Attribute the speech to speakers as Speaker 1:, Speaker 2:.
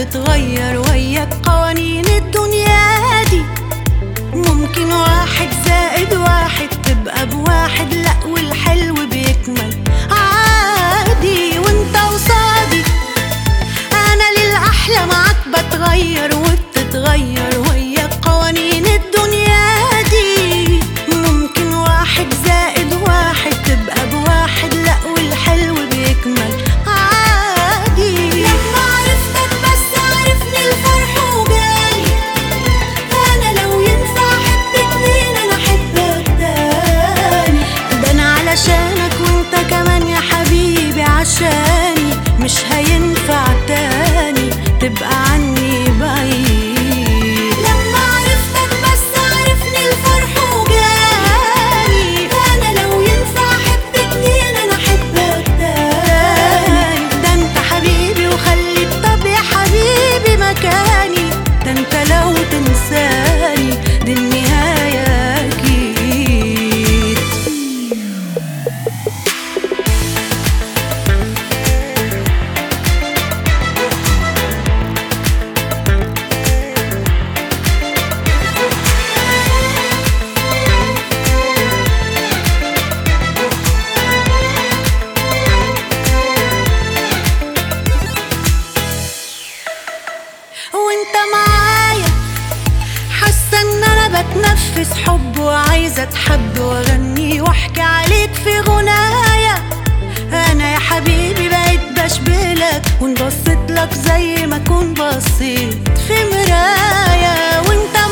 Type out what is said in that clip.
Speaker 1: وبتتغير وياك قوانين الدنيا دي ممكن واحد زائد واحد تبقى بواحد لأ والحلو بيكمل عادي وانت قصادي انا للأحلى معاك بتغير وبتتغير وياك قوانين الدنيا دي ممكن واحد زائد واحد تبقى بواحد لأ والحلو بيكمل عادي لما عرفتك بس عرفني الفرح وجالي انا لو ينفع احب اتنين انا احبك تاني ده انا علشانك وانت كمان يا حبيبي عشاني مش هينفع تاني تبقى عني بعيد لما عرفتك بس عرفني الفرح وجالي انا لو ينفع احب اتنين انا احبك تاني ده انت حبيبي وخليك طب يا حبيبي مكاني ده انت لو تنساني دي النهاية أكيد وانت معايا حاسه ان انا بتنفس حب وعايزه اتحب واغني واحكي عليك في غنايا انا يا حبيبي بقيت بشبهلك وانبسط لك زي ما كون بصيت في مرايه وانت